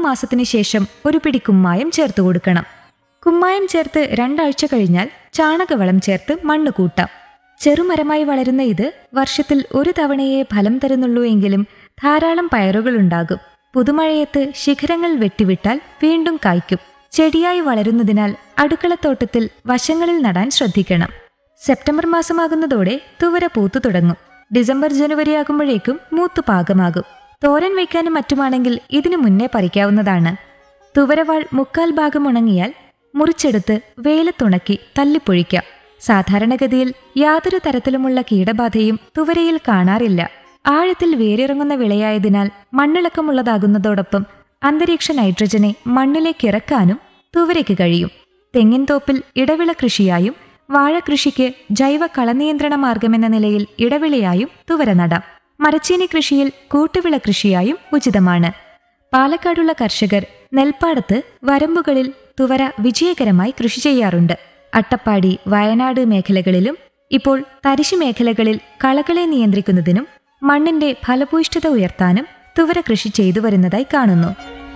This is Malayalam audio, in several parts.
മാസത്തിനു ശേഷം ഒരു പിടി കുമ്മായം ചേർത്ത് കൊടുക്കണം കുമ്മായം ചേർത്ത് രണ്ടാഴ്ച കഴിഞ്ഞാൽ ചാണകവളം ചേർത്ത് മണ്ണ് കൂട്ടാം ചെറുമരമായി വളരുന്ന ഇത് വർഷത്തിൽ ഒരു തവണയേ ഫലം തരുന്നുള്ളൂ എങ്കിലും ധാരാളം പയറുകളുണ്ടാകും പുതുമഴയത്ത് ശിഖരങ്ങൾ വെട്ടിവിട്ടാൽ വീണ്ടും കായ്ക്കും ചെടിയായി വളരുന്നതിനാൽ അടുക്കളത്തോട്ടത്തിൽ വശങ്ങളിൽ നടാൻ ശ്രദ്ധിക്കണം സെപ്റ്റംബർ മാസമാകുന്നതോടെ തുവര പൂത്തു തുടങ്ങും ഡിസംബർ ജനുവരി ആകുമ്പോഴേക്കും മൂത്തു പാകമാകും തോരൻ വയ്ക്കാനും മറ്റുമാണെങ്കിൽ ഇതിനു മുന്നേ പറിക്കാവുന്നതാണ് തുവരവാൾ മുക്കാൽ ഭാഗം ഉണങ്ങിയാൽ മുറിച്ചെടുത്ത് വെയിലത്തുണക്കി തല്ലിപ്പൊഴിക്കാം സാധാരണഗതിയിൽ യാതൊരു തരത്തിലുമുള്ള കീടബാധയും തുവരയിൽ കാണാറില്ല ആഴത്തിൽ വേരിറങ്ങുന്ന വിളയായതിനാൽ മണ്ണിളക്കമുള്ളതാകുന്നതോടൊപ്പം അന്തരീക്ഷ നൈട്രജനെ മണ്ണിലേക്ക് ഇറക്കാനും തുവരയ്ക്ക് കഴിയും തെങ്ങിൻ തോപ്പിൽ ഇടവിള കൃഷിയായും വാഴകൃഷിക്ക് ജൈവ കളനിയന്ത്രണ മാർഗമെന്ന നിലയിൽ ഇടവിളയായും തുവര നടാം മരച്ചീനി കൃഷിയിൽ കൂട്ടുവിള കൃഷിയായും ഉചിതമാണ് പാലക്കാടുള്ള കർഷകർ നെൽപ്പാടത്ത് വരമ്പുകളിൽ തുവര വിജയകരമായി കൃഷി ചെയ്യാറുണ്ട് അട്ടപ്പാടി വയനാട് മേഖലകളിലും ഇപ്പോൾ തരിശു മേഖലകളിൽ കളകളെ നിയന്ത്രിക്കുന്നതിനും മണ്ണിന്റെ ഫലഭൂയിഷ്ഠത ഉയർത്താനും തുവര കൃഷി ചെയ്തു വരുന്നതായി കാണുന്നു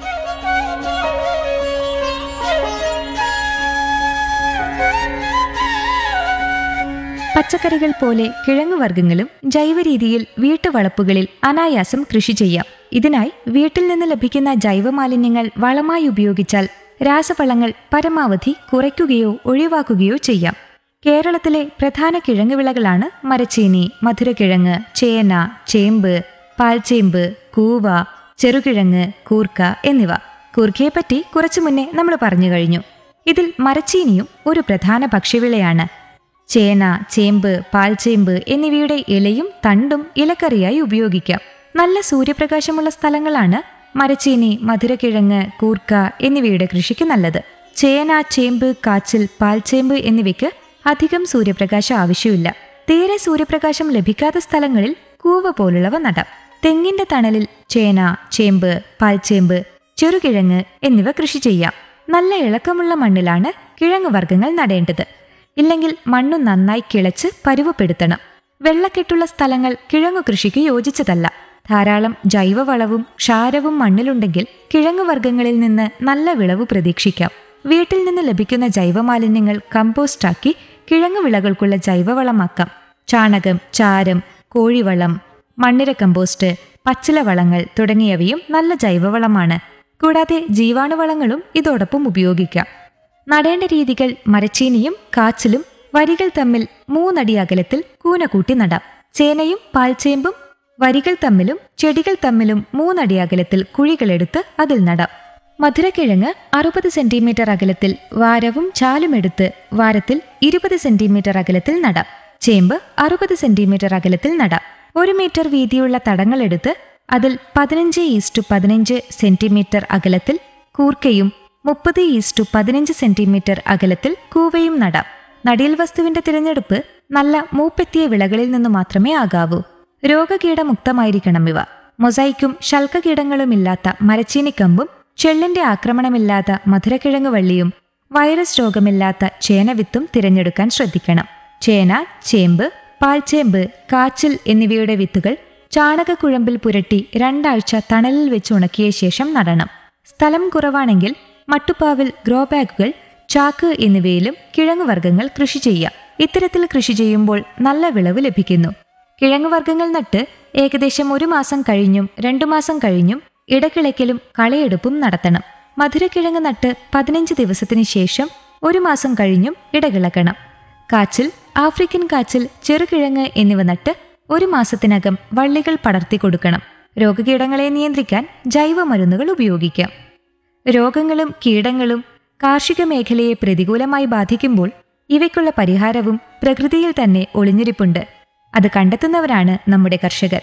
പച്ചക്കറികൾ പോലെ കിഴങ്ങുവർഗ്ഗങ്ങളും ജൈവരീതിയിൽ വീട്ടുവളപ്പുകളിൽ അനായാസം കൃഷി ചെയ്യാം ഇതിനായി വീട്ടിൽ നിന്ന് ലഭിക്കുന്ന ജൈവമാലിന്യങ്ങൾ വളമായി ഉപയോഗിച്ചാൽ രാസവളങ്ങൾ പരമാവധി കുറയ്ക്കുകയോ ഒഴിവാക്കുകയോ ചെയ്യാം കേരളത്തിലെ പ്രധാന കിഴങ്ങുവിളകളാണ് മരച്ചീനി മധുരക്കിഴങ്ങ് ചേന ചേമ്പ് പാൽച്ചേമ്പ് കൂവ ചെറുകിഴങ്ങ് കൂർക്ക എന്നിവ കൂർക്കയെപ്പറ്റി കുറച്ചു മുന്നേ നമ്മൾ പറഞ്ഞു കഴിഞ്ഞു ഇതിൽ മരച്ചീനിയും ഒരു പ്രധാന ഭക്ഷ്യവിളയാണ് ചേന ചേമ്പ് പാൽച്ചേമ്പ് എന്നിവയുടെ ഇലയും തണ്ടും ഇലക്കറിയായി ഉപയോഗിക്കാം നല്ല സൂര്യപ്രകാശമുള്ള സ്ഥലങ്ങളാണ് മരച്ചീനി മധുരക്കിഴങ്ങ് കൂർക്ക എന്നിവയുടെ കൃഷിക്ക് നല്ലത് ചേന ചേമ്പ് കാച്ചിൽ പാൽച്ചേമ്പ് എന്നിവയ്ക്ക് അധികം സൂര്യപ്രകാശം ആവശ്യമില്ല തീരെ സൂര്യപ്രകാശം ലഭിക്കാത്ത സ്ഥലങ്ങളിൽ കൂവ പോലുള്ളവ നടാം തെങ്ങിന്റെ തണലിൽ ചേന ചേമ്പ് പാൽച്ചേമ്പ് ചെറുകിഴങ്ങ് എന്നിവ കൃഷി ചെയ്യാം നല്ല ഇളക്കമുള്ള മണ്ണിലാണ് കിഴങ്ങ് വർഗ്ഗങ്ങൾ നടേണ്ടത് ഇല്ലെങ്കിൽ മണ്ണു നന്നായി കിളച്ച് പരുവപ്പെടുത്തണം വെള്ളക്കെട്ടുള്ള സ്ഥലങ്ങൾ കിഴങ്ങു കൃഷിക്ക് യോജിച്ചതല്ല ധാരാളം ജൈവവളവും ക്ഷാരവും മണ്ണിലുണ്ടെങ്കിൽ കിഴങ്ങുവർഗ്ഗങ്ങളിൽ നിന്ന് നല്ല വിളവ് പ്രതീക്ഷിക്കാം വീട്ടിൽ നിന്ന് ലഭിക്കുന്ന ജൈവമാലിന്യങ്ങൾ കമ്പോസ്റ്റാക്കി കിഴങ്ങു വിളകൾക്കുള്ള ജൈവവളമാക്കാം ചാണകം ചാരം കോഴിവളം മണ്ണിര കമ്പോസ്റ്റ് പച്ചിലവളങ്ങൾ തുടങ്ങിയവയും നല്ല ജൈവവളമാണ് കൂടാതെ ജീവാണുവളങ്ങളും ഇതോടൊപ്പം ഉപയോഗിക്കാം നടേണ്ട രീതികൾ മരച്ചീനിയും കാച്ചിലും വരികൾ തമ്മിൽ മൂന്നടി അകലത്തിൽ കൂന കൂട്ടി നടാം ചേനയും പാൽച്ചേമ്പും വരികൾ തമ്മിലും ചെടികൾ തമ്മിലും മൂന്നടി അകലത്തിൽ കുഴികളെടുത്ത് അതിൽ നടാം മധുരക്കിഴങ്ങ് അറുപത് സെന്റിമീറ്റർ അകലത്തിൽ വാരവും ചാലുമെടുത്ത് വാരത്തിൽ ഇരുപത് സെന്റിമീറ്റർ അകലത്തിൽ നടാം ചേമ്പ് അറുപത് സെന്റിമീറ്റർ അകലത്തിൽ നടാം ഒരു മീറ്റർ വീതിയുള്ള തടങ്ങളെടുത്ത് അതിൽ പതിനഞ്ച് ഈസ്റ്റു പതിനഞ്ച് സെന്റിമീറ്റർ അകലത്തിൽ കൂർക്കയും മുപ്പത് ഈസ്റ്റു പതിനഞ്ച് സെന്റിമീറ്റർ അകലത്തിൽ കൂവയും നടാം നടീൽ വസ്തുവിന്റെ തിരഞ്ഞെടുപ്പ് നല്ല മൂപ്പെത്തിയ വിളകളിൽ നിന്ന് മാത്രമേ ആകാവൂ രോഗകീടമുക്തമായിരിക്കണം ഇവ മൊസൈക്കും ശൽക്കകീടങ്ങളുമില്ലാത്ത മരച്ചീനിക്കമ്പും ചെള്ളിന്റെ ആക്രമണമില്ലാത്ത മധുരക്കിഴങ്ങ് വള്ളിയും വൈറസ് രോഗമില്ലാത്ത ചേനവിത്തും തിരഞ്ഞെടുക്കാൻ ശ്രദ്ധിക്കണം ചേന ചേമ്പ് പാൽച്ചേമ്പ് കാച്ചിൽ എന്നിവയുടെ വിത്തുകൾ ചാണകക്കുഴമ്പിൽ പുരട്ടി രണ്ടാഴ്ച തണലിൽ വെച്ച് ഉണക്കിയ ശേഷം നടണം സ്ഥലം കുറവാണെങ്കിൽ മട്ടുപ്പാവിൽ ഗ്രോ ബാഗുകൾ ചാക്ക് എന്നിവയിലും കിഴങ്ങുവർഗ്ഗങ്ങൾ കൃഷി ചെയ്യാം ഇത്തരത്തിൽ കൃഷി ചെയ്യുമ്പോൾ നല്ല വിളവ് ലഭിക്കുന്നു കിഴങ്ങുവർഗ്ഗങ്ങൾ നട്ട് ഏകദേശം ഒരു മാസം കഴിഞ്ഞും രണ്ടു മാസം കഴിഞ്ഞും ഇടക്കിളയ്ക്കലും കളയെടുപ്പും നടത്തണം മധുരക്കിഴങ്ങ് നട്ട് പതിനഞ്ച് ദിവസത്തിന് ശേഷം ഒരു മാസം കഴിഞ്ഞും ഇടകിളക്കണം കാച്ചിൽ ആഫ്രിക്കൻ കാച്ചിൽ ചെറുകിഴങ്ങ് എന്നിവ നട്ട് ഒരു മാസത്തിനകം വള്ളികൾ പടർത്തി കൊടുക്കണം രോഗകീടങ്ങളെ നിയന്ത്രിക്കാൻ ജൈവമരുന്നുകൾ ഉപയോഗിക്കാം രോഗങ്ങളും കീടങ്ങളും കാർഷിക മേഖലയെ പ്രതികൂലമായി ബാധിക്കുമ്പോൾ ഇവയ്ക്കുള്ള പരിഹാരവും പ്രകൃതിയിൽ തന്നെ ഒളിഞ്ഞിരിപ്പുണ്ട് അത് കണ്ടെത്തുന്നവരാണ് നമ്മുടെ കർഷകർ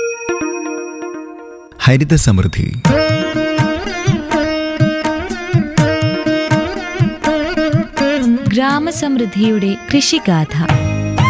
ഹരിത സമൃദ്ധി ഗ്രാമസമൃദ്ധിയുടെ കൃഷിഗാഥ